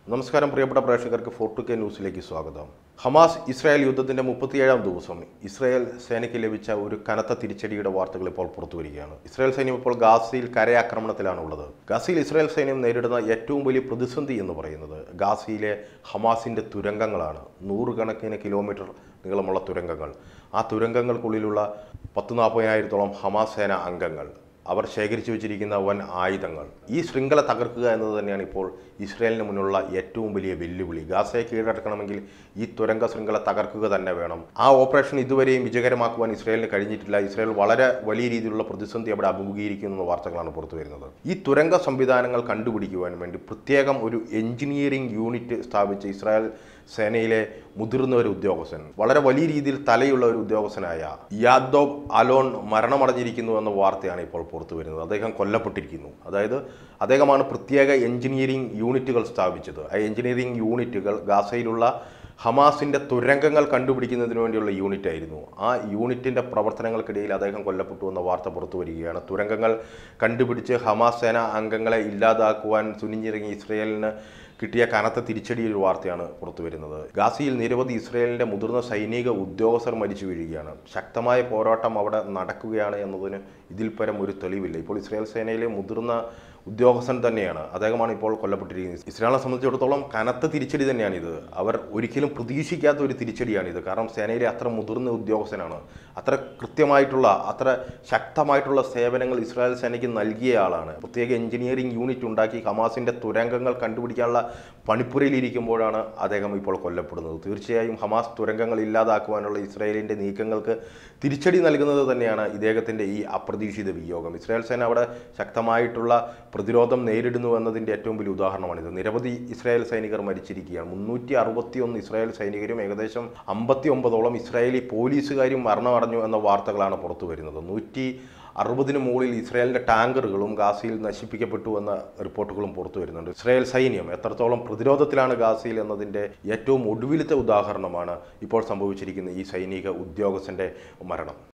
നമസ്കാരം പ്രിയപ്പെട്ട പ്രേക്ഷകർക്ക് ഫോർട്ടു കെ ന്യൂസിലേക്ക് സ്വാഗതം ഹമാസ് ഇസ്രായേൽ യുദ്ധത്തിന്റെ മുപ്പത്തിയേഴാം ദിവസം ഇസ്രായേൽ സേനയ്ക്ക് ലഭിച്ച ഒരു കനത്ത തിരിച്ചടിയുടെ വാർത്തകൾ ഇപ്പോൾ പുറത്തു വരികയാണ് ഇസ്രായേൽ സൈന്യം ഇപ്പോൾ ഗാസയിൽ കരയാക്രമണത്തിലാണ് ഉള്ളത് ഗാസയിൽ ഇസ്രായേൽ സൈന്യം നേരിടുന്ന ഏറ്റവും വലിയ പ്രതിസന്ധി എന്ന് പറയുന്നത് ഗാസയിലെ ഹമാസിന്റെ തുരങ്കങ്ങളാണ് നൂറുകണക്കിന് കിലോമീറ്റർ നീളമുള്ള തുരങ്കങ്ങൾ ആ തുരങ്കങ്ങൾക്കുള്ളിലുള്ള പത്ത് നാൽപ്പതിനായിരത്തോളം ഹമാസ് സേന അംഗങ്ങൾ അവർ ശേഖരിച്ചു വെച്ചിരിക്കുന്ന വൻ ആയുധങ്ങൾ ഈ ശൃംഖല തകർക്കുക എന്നത് തന്നെയാണ് ഇപ്പോൾ ഇസ്രായേലിന് മുന്നിലുള്ള ഏറ്റവും വലിയ വെല്ലുവിളി ഗാസയെ കീഴടക്കണമെങ്കിൽ ഈ തുരങ്ക ശൃംഖല തകർക്കുക തന്നെ വേണം ആ ഓപ്പറേഷൻ ഇതുവരെയും വിജയകരമാക്കുവാൻ ഇസ്രായേലിന് കഴിഞ്ഞിട്ടില്ല ഇസ്രായേൽ വളരെ വലിയ രീതിയിലുള്ള പ്രതിസന്ധി അവിടെ അഭിമുഖീകരിക്കുന്ന വാർത്തകളാണ് പുറത്തു വരുന്നത് ഈ തുരങ്ക സംവിധാനങ്ങൾ കണ്ടുപിടിക്കുവാൻ വേണ്ടി പ്രത്യേകം ഒരു എഞ്ചിനീയറിംഗ് യൂണിറ്റ് സ്ഥാപിച്ച് ഇസ്രായേൽ സേനയിലെ മുതിർന്ന ഒരു ഉദ്യോഗസ്ഥൻ വളരെ വലിയ രീതിയിൽ തലയുള്ള ഒരു ഉദ്യോഗസ്ഥനായ യാദവ് അലോൺ മരണമടഞ്ഞിരിക്കുന്നു എന്ന വാർത്തയാണ് ഇപ്പോൾ പുറത്തു വരുന്നത് അദ്ദേഹം കൊല്ലപ്പെട്ടിരിക്കുന്നു അതായത് അദ്ദേഹമാണ് പ്രത്യേക എഞ്ചിനീയറിംഗ് യൂണിറ്റുകൾ സ്ഥാപിച്ചത് ആ എഞ്ചിനീയറിംഗ് യൂണിറ്റുകൾ ഗാസയിലുള്ള ഹമാസിന്റെ തുരങ്കങ്ങൾ കണ്ടുപിടിക്കുന്നതിന് വേണ്ടിയുള്ള യൂണിറ്റ് ആയിരുന്നു ആ യൂണിറ്റിന്റെ പ്രവർത്തനങ്ങൾക്കിടയിൽ അദ്ദേഹം കൊല്ലപ്പെട്ടു എന്ന വാർത്ത പുറത്തു വരികയാണ് തുരങ്കങ്ങൾ കണ്ടുപിടിച്ച് ഹമാസ് സേന അംഗങ്ങളെ ഇല്ലാതാക്കുവാൻ തുനിഞ്ഞിറങ്ങിയ ഇസ്രയേലിന് കിട്ടിയ കനത്ത തിരിച്ചടി ഒരു വാർത്തയാണ് പുറത്തു വരുന്നത് ഗാസയിൽ നിരവധി ഇസ്രയേലിന്റെ മുതിർന്ന സൈനിക ഉദ്യോഗസ്ഥർ മരിച്ചു വീഴുകയാണ് ശക്തമായ പോരാട്ടം അവിടെ നടക്കുകയാണ് എന്നതിന് ഇതിൽ പരം ഒരു തെളിവില്ല ഇപ്പോൾ ഇസ്രായേൽ സേനയിലെ മുതിർന്ന ഉദ്യോഗസ്ഥൻ തന്നെയാണ് അദ്ദേഹമാണ് ഇപ്പോൾ കൊല്ലപ്പെട്ടിരിക്കുന്നത് ഇസ്രായേലിനെ സംബന്ധിച്ചിടത്തോളം കനത്ത തിരിച്ചടി തന്നെയാണിത് അവർ ഒരിക്കലും പ്രതീക്ഷിക്കാത്ത ഒരു തിരിച്ചടിയാണിത് കാരണം സേനയിലെ അത്ര മുതിർന്ന ഉദ്യോഗസ്ഥനാണ് അത്ര കൃത്യമായിട്ടുള്ള അത്ര ശക്തമായിട്ടുള്ള സേവനങ്ങൾ ഇസ്രായേൽ സേനയ്ക്ക് നൽകിയ ആളാണ് പ്രത്യേക എഞ്ചിനീയറിംഗ് യൂണിറ്റ് ഉണ്ടാക്കി ഹമാസിന്റെ തുരങ്കങ്ങൾ കണ്ടുപിടിക്കാനുള്ള പണിപ്പുരയിലിരിക്കുമ്പോഴാണ് അദ്ദേഹം ഇപ്പോൾ കൊല്ലപ്പെടുന്നത് തീർച്ചയായും ഹമാസ് തുരങ്കങ്ങൾ ഇല്ലാതാക്കുവാനുള്ള ഇസ്രായേലിന്റെ നീക്കങ്ങൾക്ക് തിരിച്ചടി നൽകുന്നത് തന്നെയാണ് ഇദ്ദേഹത്തിന്റെ ഈ അപ്രതീക്ഷിത വിയോഗം ഇസ്രായേൽ സേന അവിടെ ശക്തമായിട്ടുള്ള പ്രതിരോധം നേരിടുന്നു എന്നതിൻ്റെ ഏറ്റവും വലിയ ഉദാഹരണമാണിത് നിരവധി ഇസ്രായേൽ സൈനികർ മരിച്ചിരിക്കുകയാണ് മുന്നൂറ്റി അറുപത്തിയൊന്ന് ഇസ്രായേൽ സൈനികരും ഏകദേശം അമ്പത്തി ഒമ്പതോളം ഇസ്രായേലി പോലീസുകാരും മരണമടഞ്ഞു എന്ന വാർത്തകളാണ് പുറത്തു വരുന്നത് നൂറ്റി അറുപതിന് മുകളിൽ ഇസ്രായേലിന്റെ ടാങ്കറുകളും ഗാസയിൽ നശിപ്പിക്കപ്പെട്ടു എന്ന റിപ്പോർട്ടുകളും പുറത്തു വരുന്നുണ്ട് ഇസ്രായേൽ സൈന്യം എത്രത്തോളം പ്രതിരോധത്തിലാണ് ഗാസയിൽ എന്നതിൻ്റെ ഏറ്റവും ഒടുവിലത്തെ ഉദാഹരണമാണ് ഇപ്പോൾ സംഭവിച്ചിരിക്കുന്ന ഈ സൈനിക ഉദ്യോഗസ്ഥന്റെ മരണം